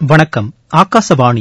வணக்கம் ஆகாசவாணி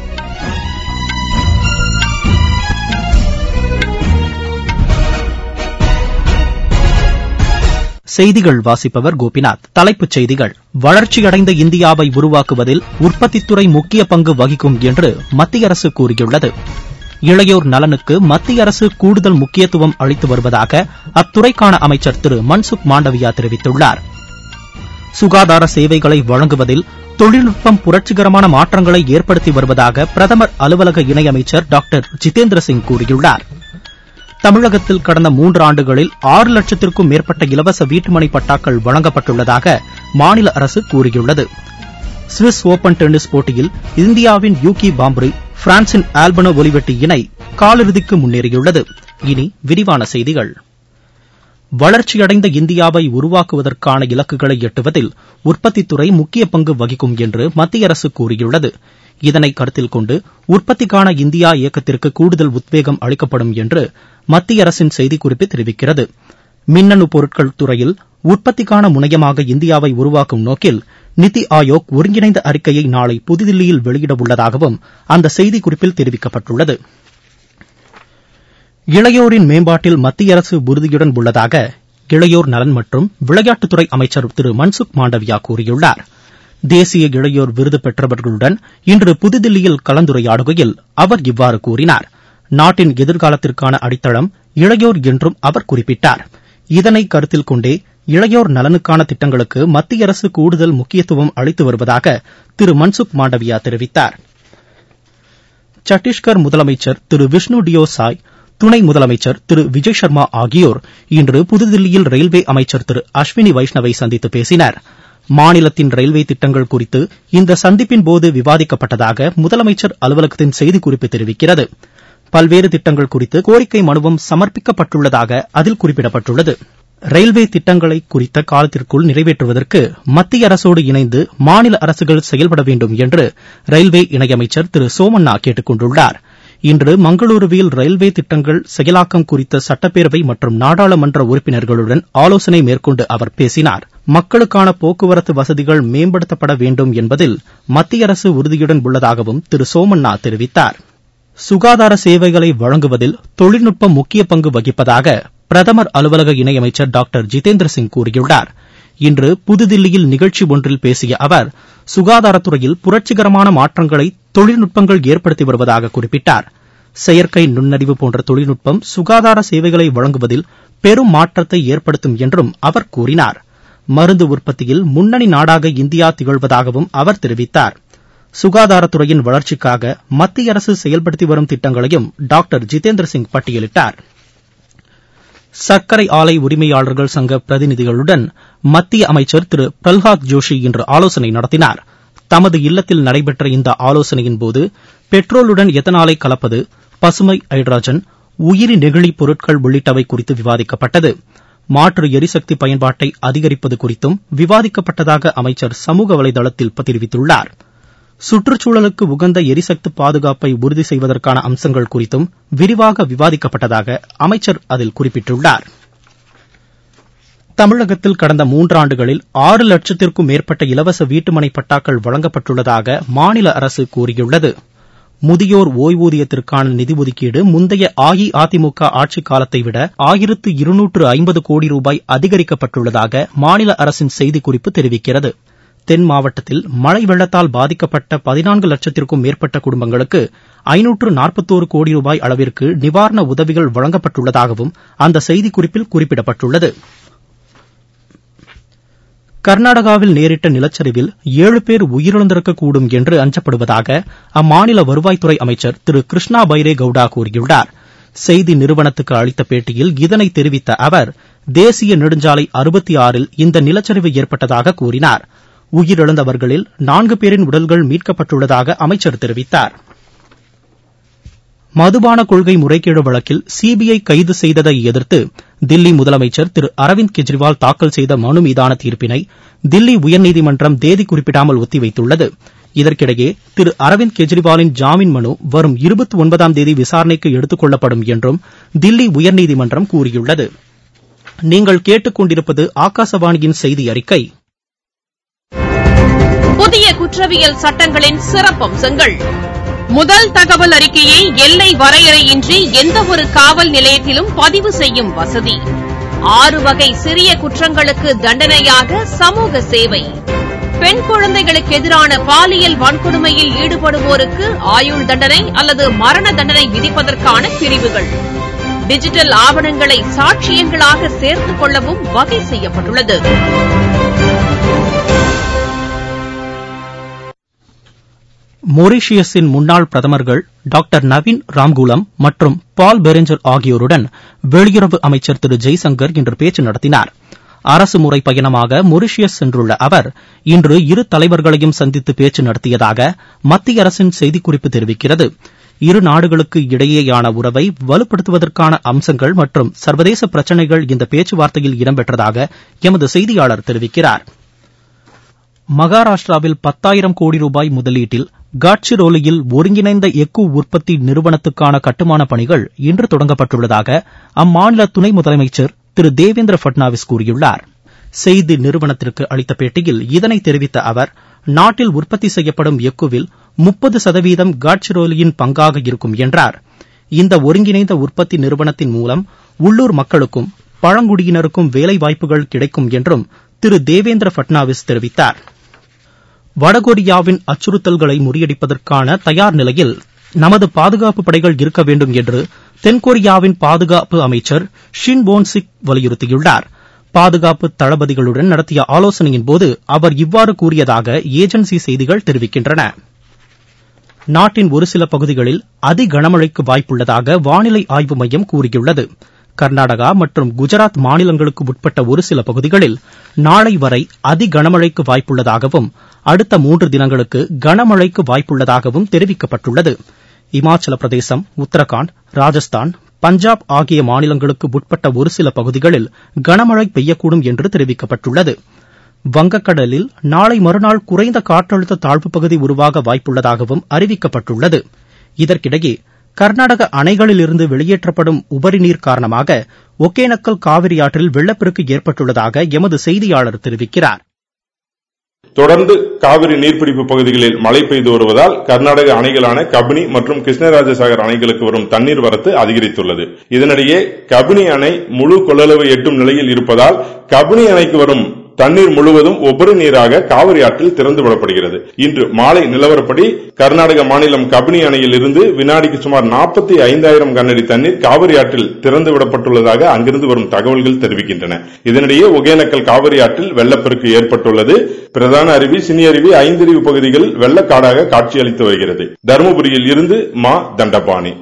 செய்திகள் வாசிப்பவர் கோபிநாத் தலைப்புச் செய்திகள் வளர்ச்சியடைந்த இந்தியாவை உருவாக்குவதில் உற்பத்தித்துறை முக்கிய பங்கு வகிக்கும் என்று மத்திய அரசு கூறியுள்ளது இளையோர் நலனுக்கு மத்திய அரசு கூடுதல் முக்கியத்துவம் அளித்து வருவதாக அத்துறைக்கான அமைச்சர் திரு மன்சுக் மாண்டவியா தெரிவித்துள்ளார் சுகாதார சேவைகளை வழங்குவதில் தொழில்நுட்பம் புரட்சிகரமான மாற்றங்களை ஏற்படுத்தி வருவதாக பிரதமர் அலுவலக இணையமைச்சர் டாக்டர் ஜிதேந்திர சிங் கூறியுள்ளார் தமிழகத்தில் கடந்த மூன்றாண்டுகளில் ஆறு லட்சத்திற்கும் மேற்பட்ட இலவச வீட்டுமனை பட்டாக்கள் வழங்கப்பட்டுள்ளதாக மாநில அரசு கூறியுள்ளது சுவிஸ் ஓபன் டென்னிஸ் போட்டியில் இந்தியாவின் யூகி பாம்ப்ரி பிரான்சின் ஆல்பனோ ஒலிவெட்டி இணை காலிறுதிக்கு முன்னேறியுள்ளது இனி விரிவான செய்திகள் வளர்ச்சியடைந்த இந்தியாவை உருவாக்குவதற்கான இலக்குகளை எட்டுவதில் உற்பத்தித்துறை முக்கிய பங்கு வகிக்கும் என்று மத்திய அரசு கூறியுள்ளது இதனை கருத்தில் கொண்டு உற்பத்திக்கான இந்தியா இயக்கத்திற்கு கூடுதல் உத்வேகம் அளிக்கப்படும் என்று மத்திய அரசின் செய்திக்குறிப்பு தெரிவிக்கிறது மின்னணு பொருட்கள் துறையில் உற்பத்திக்கான முனையமாக இந்தியாவை உருவாக்கும் நோக்கில் நித்தி ஆயோக் ஒருங்கிணைந்த அறிக்கையை நாளை புதுதில்லியில் வெளியிட உள்ளதாகவும் அந்த செய்திக்குறிப்பில் தெரிவிக்கப்பட்டுள்ளது இளையோரின் மேம்பாட்டில் மத்திய அரசு உறுதியுடன் உள்ளதாக இளையோர் நலன் மற்றும் விளையாட்டுத்துறை அமைச்சர் திரு மன்சுக் மாண்டவியா கூறியுள்ளார் தேசிய இளையோர் விருது பெற்றவர்களுடன் இன்று புதுதில்லியில் கலந்துரையாடுகையில் அவர் இவ்வாறு கூறினார் நாட்டின் எதிர்காலத்திற்கான அடித்தளம் இளையோர் என்றும் அவர் குறிப்பிட்டார் இதனை கருத்தில் கொண்டே இளையோர் நலனுக்கான திட்டங்களுக்கு மத்திய அரசு கூடுதல் முக்கியத்துவம் அளித்து வருவதாக திரு மன்சுக் மாண்டவியா தெரிவித்தார் சத்தீஸ்கர் முதலமைச்சர் திரு விஷ்ணு டியோ சாய் துணை முதலமைச்சர் திரு விஜய் சர்மா ஆகியோர் இன்று புதுதில்லியில் ரயில்வே அமைச்சர் திரு அஸ்வினி வைஷ்ணவை சந்தித்து பேசினர் மாநிலத்தின் ரயில்வே திட்டங்கள் குறித்து இந்த சந்திப்பின் போது விவாதிக்கப்பட்டதாக முதலமைச்சர் அலுவலகத்தின் செய்திக்குறிப்பு தெரிவிக்கிறது பல்வேறு திட்டங்கள் குறித்து கோரிக்கை மனுவும் சமர்ப்பிக்கப்பட்டுள்ளதாக அதில் குறிப்பிடப்பட்டுள்ளது ரயில்வே திட்டங்களை குறித்த காலத்திற்குள் நிறைவேற்றுவதற்கு மத்திய அரசோடு இணைந்து மாநில அரசுகள் செயல்பட வேண்டும் என்று ரயில்வே இணையமைச்சர் திரு சோமண்ணா கேட்டுக் கொண்டுள்ளார் இன்று மங்களூருவில் ரயில்வே திட்டங்கள் செயலாக்கம் குறித்த சட்டப்பேரவை மற்றும் நாடாளுமன்ற உறுப்பினர்களுடன் ஆலோசனை மேற்கொண்டு அவர் பேசினார் மக்களுக்கான போக்குவரத்து வசதிகள் மேம்படுத்தப்பட வேண்டும் என்பதில் மத்திய அரசு உறுதியுடன் உள்ளதாகவும் திரு சோமண்ணா தெரிவித்தார் சுகாதார சேவைகளை வழங்குவதில் தொழில்நுட்பம் முக்கிய பங்கு வகிப்பதாக பிரதமர் அலுவலக இணையமைச்சர் டாக்டர் ஜிதேந்திர சிங் கூறியுள்ளார் இன்று புதுதில்லியில் நிகழ்ச்சி ஒன்றில் பேசிய அவர் சுகாதாரத்துறையில் புரட்சிகரமான மாற்றங்களை தொழில்நுட்பங்கள் ஏற்படுத்தி வருவதாக குறிப்பிட்டார் செயற்கை நுண்ணறிவு போன்ற தொழில்நுட்பம் சுகாதார சேவைகளை வழங்குவதில் பெரும் மாற்றத்தை ஏற்படுத்தும் என்றும் அவர் கூறினார் மருந்து உற்பத்தியில் முன்னணி நாடாக இந்தியா திகழ்வதாகவும் அவர் தெரிவித்தார் சுகாதாரத்துறையின் வளர்ச்சிக்காக மத்திய அரசு செயல்படுத்தி வரும் திட்டங்களையும் டாக்டர் ஜிதேந்திர சிங் பட்டியலிட்டார் சர்க்கரை ஆலை உரிமையாளர்கள் சங்க பிரதிநிதிகளுடன் மத்திய அமைச்சர் திரு பிரல்ஹாத் ஜோஷி இன்று ஆலோசனை நடத்தினார் தமது இல்லத்தில் நடைபெற்ற இந்த ஆலோசனையின்போது பெட்ரோலுடன் எத்தனாலை கலப்பது பசுமை ஹைட்ரஜன் உயிரி நெகிழி பொருட்கள் உள்ளிட்டவை குறித்து விவாதிக்கப்பட்டது மாற்று எரிசக்தி பயன்பாட்டை அதிகரிப்பது குறித்தும் விவாதிக்கப்பட்டதாக அமைச்சர் சமூக வலைதளத்தில் தெரிவித்துள்ளார் சுற்றுச்சூழலுக்கு உகந்த எரிசக்தி பாதுகாப்பை உறுதி செய்வதற்கான அம்சங்கள் குறித்தும் விரிவாக விவாதிக்கப்பட்டதாக அமைச்சர் அதில் குறிப்பிட்டுள்ளார் தமிழகத்தில் கடந்த மூன்றாண்டுகளில் ஆறு லட்சத்திற்கும் மேற்பட்ட இலவச வீட்டுமனை பட்டாக்கள் வழங்கப்பட்டுள்ளதாக மாநில அரசு கூறியுள்ளது முதியோர் ஓய்வூதியத்திற்கான நிதி ஒதுக்கீடு முந்தைய அஇஅதிமுக ஆட்சிக் காலத்தை விட ஆயிரத்து இருநூற்று ஐம்பது கோடி ரூபாய் அதிகரிக்கப்பட்டுள்ளதாக மாநில அரசின் செய்திக்குறிப்பு தெரிவிக்கிறது தென் மாவட்டத்தில் மழை வெள்ளத்தால் பாதிக்கப்பட்ட பதினான்கு லட்சத்திற்கும் மேற்பட்ட குடும்பங்களுக்கு ஐநூற்று நாற்பத்தோரு கோடி ரூபாய் அளவிற்கு நிவாரண உதவிகள் வழங்கப்பட்டுள்ளதாகவும் அந்த செய்திக்குறிப்பில் குறிப்பிடப்பட்டுள்ளது கர்நாடகாவில் நேரிட்ட நிலச்சரிவில் ஏழு பேர் உயிரிழந்திருக்கக்கூடும் என்று அஞ்சப்படுவதாக அம்மாநில வருவாய்த்துறை அமைச்சர் திரு கிருஷ்ணா பைரே கவுடா கூறியுள்ளார் செய்தி நிறுவனத்துக்கு அளித்த பேட்டியில் இதனை தெரிவித்த அவர் தேசிய நெடுஞ்சாலை அறுபத்தி ஆறில் இந்த நிலச்சரிவு ஏற்பட்டதாக கூறினார் உயிரிழந்தவர்களில் நான்கு பேரின் உடல்கள் மீட்கப்பட்டுள்ளதாக அமைச்சர் தெரிவித்தார் மதுபான கொள்கை முறைகேடு வழக்கில் சிபிஐ கைது செய்ததை எதிர்த்து தில்லி முதலமைச்சர் திரு அரவிந்த் கெஜ்ரிவால் தாக்கல் செய்த மனு மீதான தீர்ப்பினை தில்லி உயர்நீதிமன்றம் தேதி குறிப்பிடாமல் ஒத்திவைத்துள்ளது இதற்கிடையே திரு அரவிந்த் கெஜ்ரிவாலின் ஜாமீன் மனு வரும் இருபத்தி ஒன்பதாம் தேதி விசாரணைக்கு எடுத்துக் கொள்ளப்படும் என்றும் தில்லி உயர்நீதிமன்றம் கூறியுள்ளது நீங்கள் கேட்டுக் கொண்டிருப்பது ஆகாசவாணியின் செய்தி அறிக்கை புதிய குற்றவியல் சட்டங்களின் சிறப்பம்சங்கள் முதல் தகவல் அறிக்கையை எல்லை வரையறையின்றி எந்தவொரு காவல் நிலையத்திலும் பதிவு செய்யும் வசதி ஆறு வகை சிறிய குற்றங்களுக்கு தண்டனையாக சமூக சேவை பெண் குழந்தைகளுக்கு எதிரான பாலியல் வன்கொடுமையில் ஈடுபடுவோருக்கு ஆயுள் தண்டனை அல்லது மரண தண்டனை விதிப்பதற்கான பிரிவுகள் டிஜிட்டல் ஆவணங்களை சாட்சியங்களாக சேர்த்துக் கொள்ளவும் வகை செய்யப்பட்டுள்ளது மொரீஷியஸின் முன்னாள் பிரதமர்கள் டாக்டர் நவீன் ராம்கூலம் மற்றும் பால் பெரெஞ்சர் ஆகியோருடன் வெளியுறவு அமைச்சர் திரு ஜெய்சங்கர் இன்று பேச்சு நடத்தினார் அரசுமுறை பயணமாக மொரீஷியஸ் சென்றுள்ள அவர் இன்று இரு தலைவர்களையும் சந்தித்து பேச்சு நடத்தியதாக மத்திய அரசின் செய்திக்குறிப்பு தெரிவிக்கிறது இரு நாடுகளுக்கு இடையேயான உறவை வலுப்படுத்துவதற்கான அம்சங்கள் மற்றும் சர்வதேச பிரச்சினைகள் இந்த பேச்சுவார்த்தையில் இடம்பெற்றதாக எமது செய்தியாளர் தெரிவிக்கிறார் மகாராஷ்டிராவில் பத்தாயிரம் கோடி ரூபாய் முதலீட்டில் காட்சிரோலியில் ஒருங்கிணைந்த எஃகு உற்பத்தி நிறுவனத்துக்கான கட்டுமான பணிகள் இன்று தொடங்கப்பட்டுள்ளதாக அம்மாநில துணை முதலமைச்சர் திரு தேவேந்திர பட்னாவிஸ் கூறியுள்ளார் செய்தி நிறுவனத்திற்கு அளித்த பேட்டியில் இதனை தெரிவித்த அவர் நாட்டில் உற்பத்தி செய்யப்படும் எஃகுவில் முப்பது சதவீதம் காட்சிரோலியின் பங்காக இருக்கும் என்றார் இந்த ஒருங்கிணைந்த உற்பத்தி நிறுவனத்தின் மூலம் உள்ளூர் மக்களுக்கும் பழங்குடியினருக்கும் வேலைவாய்ப்புகள் கிடைக்கும் என்றும் திரு தேவேந்திர பட்னாவிஸ் தெரிவித்தார் வடகொரியாவின் அச்சுறுத்தல்களை முறியடிப்பதற்கான தயார் நிலையில் நமது பாதுகாப்பு படைகள் இருக்க வேண்டும் என்று தென்கொரியாவின் பாதுகாப்பு அமைச்சர் ஷின் போன் சிக் வலியுறுத்தியுள்ளார் பாதுகாப்பு தளபதிகளுடன் நடத்திய ஆலோசனையின்போது அவர் இவ்வாறு கூறியதாக ஏஜென்சி செய்திகள் தெரிவிக்கின்றன நாட்டின் ஒரு சில பகுதிகளில் அதி கனமழைக்கு வாய்ப்புள்ளதாக வானிலை ஆய்வு மையம் கூறியுள்ளது கர்நாடகா மற்றும் குஜராத் மாநிலங்களுக்கு உட்பட்ட ஒரு சில பகுதிகளில் நாளை வரை அதி கனமழைக்கு வாய்ப்புள்ளதாகவும் அடுத்த மூன்று தினங்களுக்கு கனமழைக்கு வாய்ப்புள்ளதாகவும் தெரிவிக்கப்பட்டுள்ளது இமாச்சல பிரதேசம் உத்தரகாண்ட் ராஜஸ்தான் பஞ்சாப் ஆகிய மாநிலங்களுக்கு உட்பட்ட ஒரு சில பகுதிகளில் கனமழை பெய்யக்கூடும் என்று தெரிவிக்கப்பட்டுள்ளது வங்கக்கடலில் நாளை மறுநாள் குறைந்த காற்றழுத்த தாழ்வுப் பகுதி உருவாக வாய்ப்புள்ளதாகவும் அறிவிக்கப்பட்டுள்ளது இதற்கிடையே கர்நாடக அணைகளிலிருந்து வெளியேற்றப்படும் உபரிநீர் காரணமாக ஒகேனக்கல் காவிரி ஆற்றில் வெள்ளப்பெருக்கு ஏற்பட்டுள்ளதாக எமது செய்தியாளர் தெரிவிக்கிறார் தொடர்ந்து காவிரி நீர்பிடிப்பு பகுதிகளில் மழை பெய்து வருவதால் கர்நாடக அணைகளான கபினி மற்றும் கிருஷ்ணராஜசாகர் அணைகளுக்கு வரும் தண்ணீர் வரத்து அதிகரித்துள்ளது இதனிடையே கபினி அணை முழு கொள்ளளவு எட்டும் நிலையில் இருப்பதால் கபினி அணைக்கு வரும் தண்ணீர் முழுவதும் ஒவ்வொரு நீராக காவிரி ஆற்றில் திறந்து விடப்படுகிறது இன்று மாலை நிலவரப்படி கர்நாடக மாநிலம் கபினி அணையில் இருந்து வினாடிக்கு சுமார் நாற்பத்தி ஐந்தாயிரம் கனஅடி தண்ணீர் காவிரி ஆற்றில் திறந்து விடப்பட்டுள்ளதாக அங்கிருந்து வரும் தகவல்கள் தெரிவிக்கின்றன இதனிடையே ஒகேனக்கல் காவிரி ஆற்றில் வெள்ளப்பெருக்கு ஏற்பட்டுள்ளது பிரதான அருவி சினி அருவி ஐந்தருவி பகுதிகள் வெள்ளக்காடாக காட்சியளித்து வருகிறது தருமபுரியில் இருந்து மா தண்டபாணி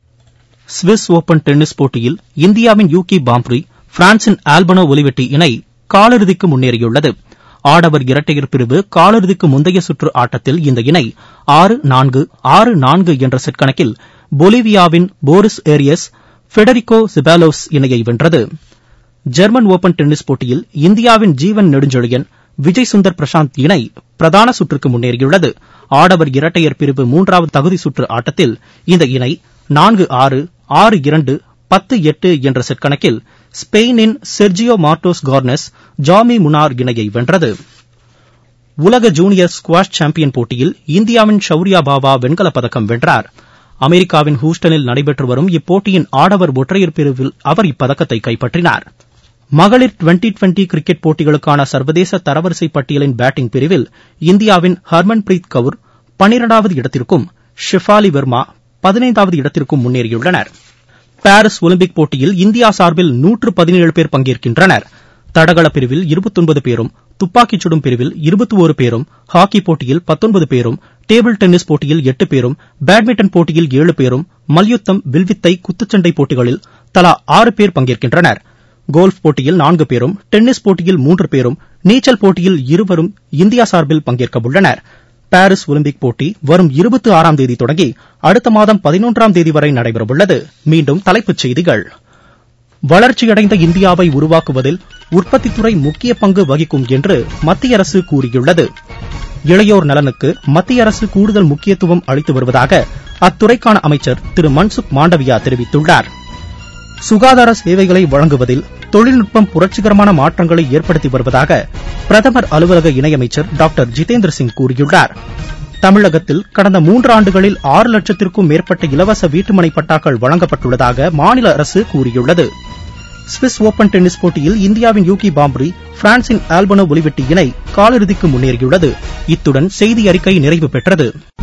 சுவிஸ் ஓபன் டென்னிஸ் போட்டியில் இந்தியாவின் யூகி பாம்ப்ரி பிரான்சின் ஆல்பனோ ஒலிவெட்டி இணை காலிறுதிக்கு முன்னேறியுள்ளது ஆடவர் இரட்டையர் பிரிவு காலிறுதிக்கு முந்தைய சுற்று ஆட்டத்தில் இந்த இணை ஆறு நான்கு ஆறு நான்கு என்ற செட் கணக்கில் பொலிவியாவின் போரிஸ் ஏரியஸ் ஃபெடரிகோ சிபாலோஸ் இணையை வென்றது ஜெர்மன் ஓபன் டென்னிஸ் போட்டியில் இந்தியாவின் ஜீவன் நெடுஞ்செழியன் விஜய் சுந்தர் பிரசாந்த் இணை பிரதான சுற்றுக்கு முன்னேறியுள்ளது ஆடவர் இரட்டையர் பிரிவு மூன்றாவது தகுதி சுற்று ஆட்டத்தில் இந்த இணை நான்கு ஆறு ஆறு இரண்டு பத்து எட்டு என்ற செட் கணக்கில் ஸ்பெயினின் செர்ஜியோ மார்டோஸ் கார்னஸ் ஜாமி முனார் இணையை வென்றது உலக ஜூனியர் ஸ்குவாஷ் சாம்பியன் போட்டியில் இந்தியாவின் ஷௌரியா பாபா வெண்கலப் பதக்கம் வென்றார் அமெரிக்காவின் ஹூஸ்டனில் நடைபெற்று வரும் இப்போட்டியின் ஆடவர் ஒற்றையர் பிரிவில் அவர் இப்பதக்கத்தை கைப்பற்றினார் மகளிர் டுவெண்டி டுவெண்டி கிரிக்கெட் போட்டிகளுக்கான சர்வதேச தரவரிசை பட்டியலின் பேட்டிங் பிரிவில் இந்தியாவின் ஹர்மன் பிரீத் கவுர் பனிரெண்டாவது இடத்திற்கும் ஷிஃபாலி வர்மா பதினைந்தாவது இடத்திற்கும் முன்னேறியுள்ளனர் பாரிஸ் ஒலிம்பிக் போட்டியில் இந்தியா சார்பில் நூற்று பதினேழு பேர் பங்கேற்கின்றனர் தடகள பிரிவில் இருபத்தொன்பது பேரும் துப்பாக்கிச் சுடும் பிரிவில் இருபத்தி ஒரு பேரும் ஹாக்கி போட்டியில் பத்தொன்பது பேரும் டேபிள் டென்னிஸ் போட்டியில் எட்டு பேரும் பேட்மிண்டன் போட்டியில் ஏழு பேரும் மல்யுத்தம் வில்வித்தை குத்துச்சண்டை போட்டிகளில் தலா ஆறு பேர் பங்கேற்கின்றனர் கோல்ஃப் போட்டியில் நான்கு பேரும் டென்னிஸ் போட்டியில் மூன்று பேரும் நீச்சல் போட்டியில் இருவரும் இந்தியா சார்பில் பங்கேற்க உள்ளனர் பாரிஸ் ஒலிம்பிக் போட்டி வரும் இருபத்தி ஆறாம் தேதி தொடங்கி அடுத்த மாதம் பதினொன்றாம் தேதி வரை நடைபெறவுள்ளது மீண்டும் தலைப்புச் செய்திகள் வளர்ச்சியடைந்த இந்தியாவை உருவாக்குவதில் உற்பத்தித்துறை முக்கிய பங்கு வகிக்கும் என்று மத்திய அரசு கூறியுள்ளது இளையோர் நலனுக்கு மத்திய அரசு கூடுதல் முக்கியத்துவம் அளித்து வருவதாக அத்துறைக்கான அமைச்சர் திரு மன்சுக் மாண்டவியா தெரிவித்துள்ளார் சுகாதார சேவைகளை வழங்குவதில் தொழில்நுட்பம் புரட்சிகரமான மாற்றங்களை ஏற்படுத்தி வருவதாக பிரதமர் அலுவலக இணையமைச்சர் டாக்டர் ஜிதேந்திர சிங் கூறியுள்ளார் தமிழகத்தில் கடந்த மூன்று ஆண்டுகளில் ஆறு லட்சத்திற்கும் மேற்பட்ட இலவச வீட்டுமனை பட்டாக்கள் வழங்கப்பட்டுள்ளதாக மாநில அரசு கூறியுள்ளது சுவிஸ் ஓபன் டென்னிஸ் போட்டியில் இந்தியாவின் யூகி பாம்ப்ரி பிரான்சின் ஆல்பனோ ஒலிவெட்டி இணை காலிறுதிக்கு முன்னேறியுள்ளது இத்துடன் செய்தி அறிக்கை நிறைவு பெற்றது